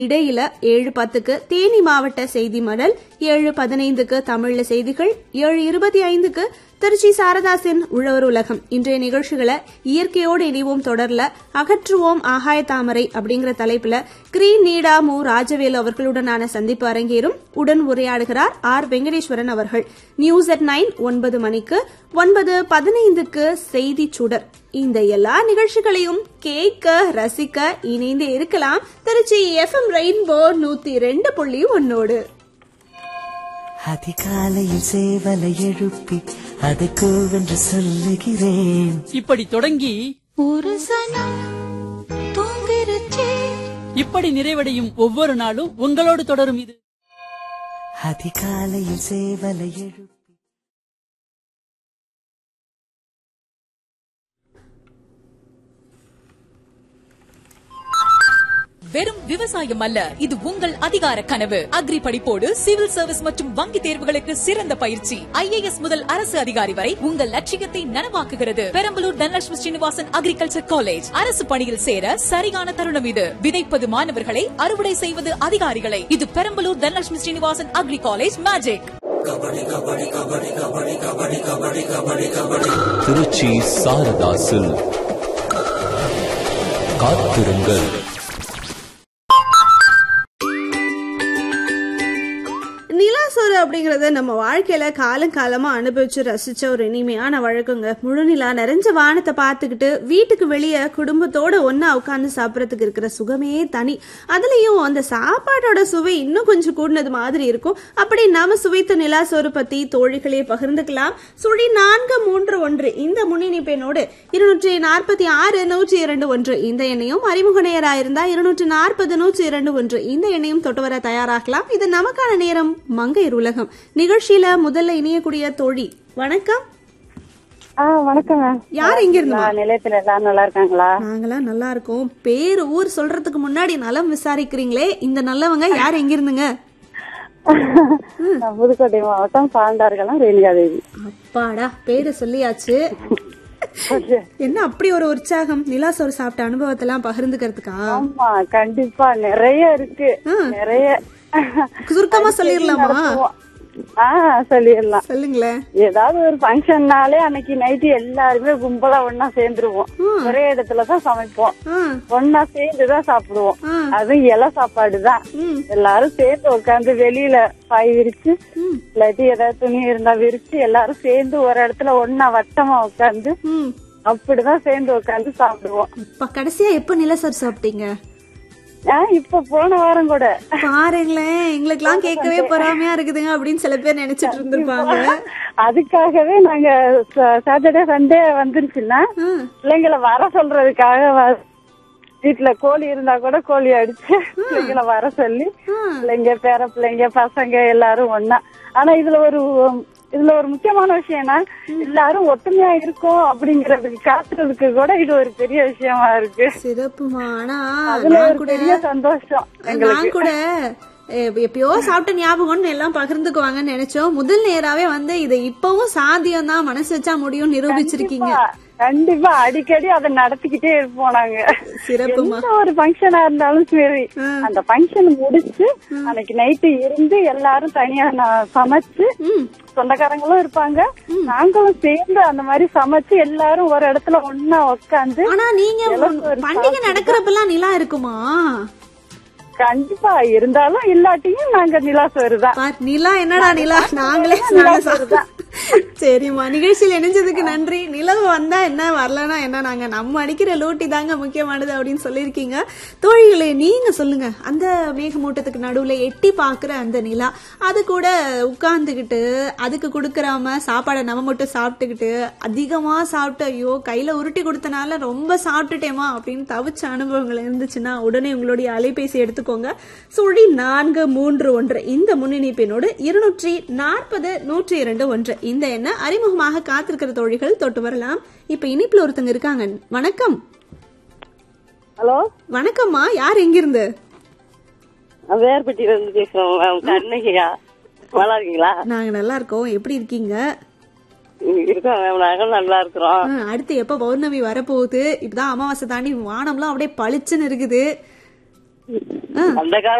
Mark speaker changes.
Speaker 1: இடையில ஏழு பத்துக்கு தேனி மாவட்ட செய்தி மடல் ஏழு பதினைந்துக்கு தமிழ்ல செய்திகள் ஏழு இருபத்தி ஐந்துக்கு திருச்சி சாரதாசின் உழவர் உலகம் இன்றைய நிகழ்ச்சிகளை இயற்கையோடு இணைவோம் தொடர்ல அகற்றுவோம் ஆகாய தாமரை அப்படிங்கிற தலைப்புல கிரீன் நீடா மு ராஜவேலு அவர்களுடனான சந்திப்பு அரங்கேறும் உடன் உரையாடுகிறார் ஆர் வெங்கடேஸ்வரன் அவர்கள் நியூஸ் அட் நைன் ஒன்பது மணிக்கு ஒன்பது பதினைந்துக்கு செய்தி சுடர் இந்த எல்லா நிகழ்ச்சிகளையும் கேட்க ரசிக்க இணைந்து இருக்கலாம் திருச்சி எஃப்எம் ரெயின்போ நூத்தி ரெண்டு புள்ளி ஒன்னோடு
Speaker 2: அதிகாலையில் சேவலை எழுப்பி அதை கூவென்று சொல்லுகிறேன்
Speaker 3: இப்படி தொடங்கி
Speaker 4: ஒரு சனம் தூங்கிருச்சே
Speaker 3: இப்படி நிறைவடையும் ஒவ்வொரு நாளும் உங்களோடு தொடரும் இது
Speaker 2: அதிகாலையில் சேவலை எழுப்பி
Speaker 5: வெறும் விவசாயம் அல்ல இது உங்கள் அதிகார கனவு அக்ரி படிப்போடு சிவில் சர்வீஸ் மற்றும் வங்கி தேர்வுகளுக்கு சிறந்த பயிற்சி ஐஏஎஸ் முதல் அரசு அதிகாரி வரை உங்கள் லட்சியத்தை நனவாக்குகிறது பெரம்பலூர் தனலட்சுமி ஸ்ரீனிவாசன் அக்ரிகல்ச்சர் காலேஜ் அரசு பணியில் சேர சரியான தருணம் இது விதைப்பது மாணவர்களை அறுவடை செய்வது அதிகாரிகளை இது Perambalur Dhanalakshmi Srinivasan agri college magic
Speaker 6: Trichy சாரதாசில் காத்திருங்கள்
Speaker 1: நிலாசோறு அப்படிங்கறது நம்ம வாழ்க்கையில காலம் காலமா அனுபவிச்சு ரசிச்ச ஒரு இனிமையான வழக்கங்க முழு நிலா நிறைஞ்ச வானத்தை பார்த்துக்கிட்டு வீட்டுக்கு வெளியே குடும்பத்தோட ஒண்ணா உட்கார்ந்து சாப்பிடறதுக்கு இருக்கிற சுகமே தனி அதுலயும் அந்த சாப்பாட்டோட சுவை இன்னும் கொஞ்சம் கூடினது மாதிரி இருக்கும் அப்படி நாம சுவைத்த நிலாசோறு பத்தி தோழிகளே பகிர்ந்துக்கலாம் சுழி நான்கு மூன்று ஒன்று இந்த முன்னிணைப்பெண்ணோடு இருநூற்றி நாற்பத்தி ஆறு நூற்றி இரண்டு ஒன்று இந்த எண்ணையும் அறிமுக நேயராயிருந்தா இருநூற்றி நாற்பது நூற்றி இரண்டு ஒன்று இந்த எண்ணையும் தொட்டு வர தயாராகலாம் இது நமக்கான நேரம் மங்கையர் உலகம் நிகழ்ச்சியில முதல்ல இணையக்கூடிய தோழி வணக்கம்
Speaker 7: ஆ வணக்கங்க
Speaker 1: யார் எங்க இருந்தா
Speaker 7: நான் நிலையத்துல எல்லாரும் நல்லா இருக்காங்களா
Speaker 1: நாங்களாம் நல்லா இருக்கோம் பேர் ஊர் சொல்றதுக்கு முன்னாடி நலம் விசாரிக்கிறீங்களே இந்த நல்லவங்க யார் எங்க இருந்துங்க
Speaker 7: நான் புதுக்கோட்டை மாவட்டம் சார்ந்தார்களும் ரேணிகா தேவி
Speaker 1: அப்பாடா பேரு சொல்லியாச்சு என்ன அப்படி ஒரு உற்சாகம் நிலாசோறு சாப்பிட்ட அனுபவத்தெல்லாம் பகிர்ந்துக்கிறதுக்கா
Speaker 7: ஆமா கண்டிப்பா நிறைய இருக்கு நிறைய
Speaker 1: சுருக்கமா சொல்லிடலாமா
Speaker 7: ஆ சொல்லிடலாம்
Speaker 1: சொல்லுங்களேன்
Speaker 7: ஏதாவது ஒரு ஃபங்க்ஷன்னாலே அன்னைக்கு நைட்டு எல்லாருமே கும்பலா ஒன்னா சேர்ந்துருவோம் ஒரே இடத்துலதான் சமைப்போம்
Speaker 1: ஆ,
Speaker 7: ஒன்னா சேர்ந்துதான் சாப்பிடுவோம்
Speaker 1: ஆ.
Speaker 7: அதுவும் இலை சாப்பாடு தான்
Speaker 1: ம்.
Speaker 7: எல்லாரும் சேர்ந்து உட்காந்து வெளியில பாய் விரிச்சு இல்லாட்டி ஏதாவது துணி இருந்தா விரிச்சு எல்லாரும் சேர்ந்து ஒரு இடத்துல ஒன்னா வட்டமா உட்காந்து
Speaker 1: ம்.
Speaker 7: அப்படிதான் சேர்ந்து உட்காந்து சாப்பிடுவோம்
Speaker 1: அப்பா கடைசியா எப்ப நிலசோறு சாப்பிட்டீங்க
Speaker 7: ஆ, இப்ப போன வாரம் கூட
Speaker 1: பாருங்களேன் எங்களுக்கெல்லாம் கேட்கவே பொறாமையா இருக்குதுங்க அப்படின்னு சில பேர் நினைச்சிட்டு இருந்திருப்பாங்க
Speaker 7: அதுக்காகவே நாங்க சாட்டர்டே சண்டே வந்துருச்சுன்னா
Speaker 1: ம்.
Speaker 7: பிள்ளைங்களை வர சொல்றதுக்காக வ- வீட்டுல கோழி இருந்தா கூட கோழி அடிச்சு பிள்ளைங்களை வர சொல்லி பிள்ளைங்க பேர பிள்ளைங்க பசங்க எல்லாரும் ஒன்னா ஆனா இதுல ஒரு இதுல ஒரு முக்கியமான விஷயம்னா எல்லாரும் ஒத்துமையா இருக்கோம் அப்படிங்கறதுக்கு காட்டுறதுக்கு கூட இது ஒரு பெரிய விஷயமா இருக்கு
Speaker 1: சிறப்புமா ஆனா
Speaker 7: அதுல
Speaker 1: நான்
Speaker 7: ஒரு
Speaker 1: கூட
Speaker 7: பெரிய சந்தோஷம்
Speaker 1: நான் கூட எ- எப்பயோ சாப்பிட்ட ஞாபகம்னு எல்லாம் பகிர்ந்துக்குவாங்கன்னு நினைச்சோம் முதல் நேராவே வந்து இதை இப்பவும் சாத்தியம் தான் மனசு வச்சா முடியும் நிரூபிச்சிருக்கீங்க
Speaker 7: கண்டிப்பா அடிக்கடி அதை நடத்திக்கிட்டே இருப்போம் நாங்க
Speaker 1: சிறப்புமா.
Speaker 7: எந்த ஒரு ஃபங்க்ஷனா இருந்தாலும் சரி அந்த ஃபங்க்ஷன் முடிச்சு அன்னைக்கு நைட்டு இருந்து எல்லாரும் தனியா நான் சமைச்சு சொந்தக்காரங்களும் இருப்பாங்க நாங்களும் சேர்ந்து அந்த மாதிரி சமைச்சு எல்லாரும் ஒரு இடத்துல ஒன்னா உட்காந்து
Speaker 1: ஆனா நீங்க பண்டிகை நடக்கிறப்பெல்லாம் நிலா இருக்குமா
Speaker 7: கண்டிப்பா இருந்தாலும் இல்லாட்டியும் நாங்க நிலாசோறு தான்
Speaker 1: பார், நிலா என்னடா நிலா நாங்களே நாங்க சா- சரிம்மா நிகழ்ச்சியில் இணைஞ்சதுக்கு நன்றி நிலவு வந்தா என்ன வரலனா என்ன நாங்க நம்ம அடிக்கிற லூட்டி தாங்க முக்கியமானது அப்படின்னு சொல்லியிருக்கீங்க தோழிகளே நீங்க சொல்லுங்க அந்த மேகமூட்டத்துக்கு நடுவுல எட்டி பாக்குற அந்த நிலா அது கூட உட்கார்ந்துகிட்டு அதுக்கு கொடுக்கறாம சாப்பாடை நம்ம மட்டும் சாப்பிட்டுக்கிட்டு அதிகமா சாப்பிட்டு ஐயோ கையில உருட்டி கொடுத்தனால ரொம்ப சாப்பிட்டுட்டேமா அப்படின்னு தவிச்ச அனுபவங்கள் இருந்துச்சுன்னா உடனே உங்களுடைய அலைபேசி எடுத்துக்கோங்க சுழி நான்கு மூன்று ஒன்று இந்த முன்னிணைப்பினோடு இருநூற்றி நாற்பது நூற்றி இரண்டு ஒன்று இந்த எண்ண அறிமுகமாக காத்திருக்கிற தோழிகள் தொட்டு வரலாம் இப்ப இனிப்புல ஒருத்தங்க இருக்காங்க வணக்கம்
Speaker 7: ஹலோ
Speaker 1: வணக்கம்மா யார் எங்கிருந்து
Speaker 7: வேர்பட்டியில இருந்து பேசுறோம் மேம் கண்ணகியா நல்லா இருக்கீங்களா
Speaker 1: நாங்க நல்லா இருக்கோம் எப்படி இருக்கீங்க
Speaker 7: இருக்கோம் மேம் நாங்க நல்லா இருக்கிறோம்
Speaker 1: ஆ, அடுத்து எப்ப பௌர்ணமி வரப்போகுது இப்பதான் அமாவாசை தாண்டி வானம்லாம் அப்படியே பளிச்சுன்னு இருக்குது
Speaker 7: அந்த கால